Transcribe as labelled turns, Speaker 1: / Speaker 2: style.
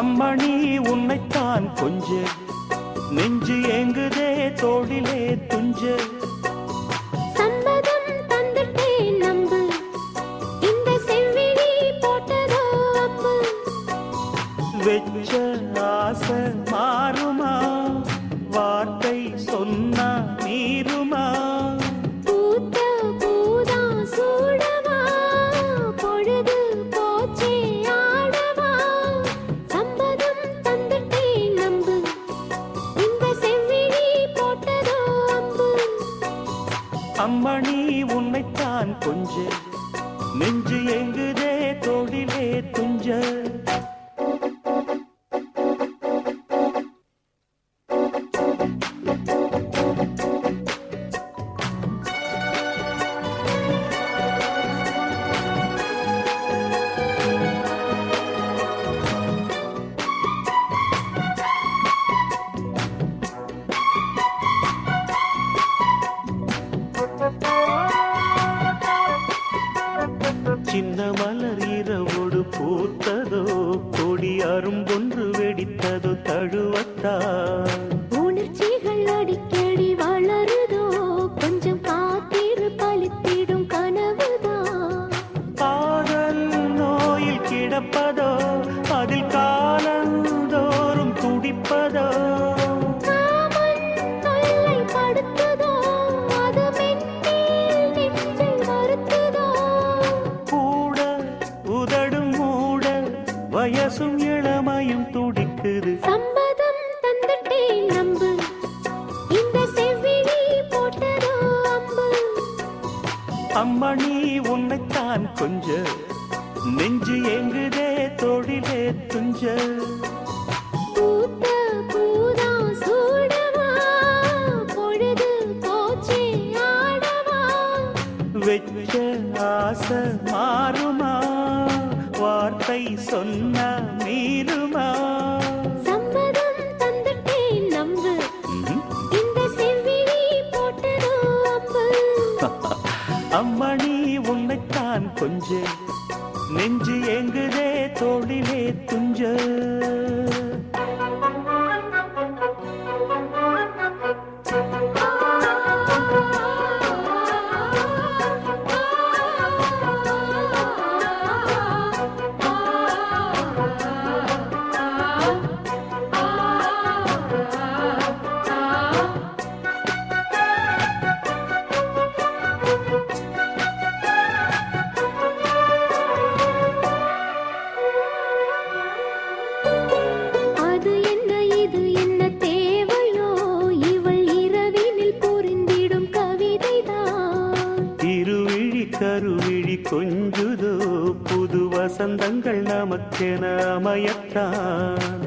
Speaker 1: அம்மணி உன்னைத்தான் கொஞ்ச நெஞ்சு ஏங்குதே தோளிலே துஞ்ச
Speaker 2: சம்மதம் தந்துட்டேன் நம்பு இந்த செவ்விழி போட்டதோ அம்பு
Speaker 1: வெச்ச ஆசை மாறுமா வார்த்தை சொன்னா நீருமா
Speaker 2: பூத்த பூதா சூடவா பொழுது போச்சே ஆடவா சம்மதம் தந்துட்டேன் நம்பு இந்த செவ்விழி போட்டதோ அம்பு
Speaker 1: அம்மணி உன்னைத்தான் கொஞ்ச நெஞ்சு எங்குதே தோளிலே துஞ்ச சின்ன மலர் இரவோடு பூத்ததோ கொடி அரும்பொன்று வெடித்ததோ தழுவத்தா
Speaker 2: உணர்ச்சிகள் அடிக்கடி வளருதோ கொஞ்சம் காத்திரு பலித்திடும் கனவுதான்
Speaker 1: காதல் நோயில் கிடப்பதோ அதில் காலந்தோறும் துடிப்பதோ
Speaker 2: காமன் தொல்லை படுத்துதோ அது மென்மேல் நெஞ்சை வருத்துதோ
Speaker 1: கூட உதடும் மூட வயசும் இளமையும் துடிக்குது
Speaker 2: சம்மதம் தந்துட்டேன் நம்பு இந்த செவ்விழி போட்டதோ அம்பு
Speaker 1: அம்மணி உன்னைத்தான் கொஞ்ச நெஞ்சு எங்குதே தொழிலே துஞ்ச
Speaker 2: பூத்த பூதா சூடவா பொழுது போச்சே ஆடவா
Speaker 1: வெச்ச ஆசை மாறுமா வார்த்தை சொன்ன மீறுமா
Speaker 2: சம்மதம் தந்துட்டேன் நம்பு
Speaker 1: ம்ஹும்.
Speaker 2: இந்த செவ்விழி போட்டதோ அம்பு
Speaker 1: அம்மணி உன்னைத்தான் கொஞ்ச நெஞ்சு எங்குதே தோளிலே துஞ்ச
Speaker 2: அது என்ன இது என்ன தேவையோ இவள் இரவினில் புரிந்திடும் கவிதைதான்
Speaker 1: இருவிழி கருவிழி கொஞ்சுதோ புது வசந்தங்கள் நமக்கென அமையத்தான்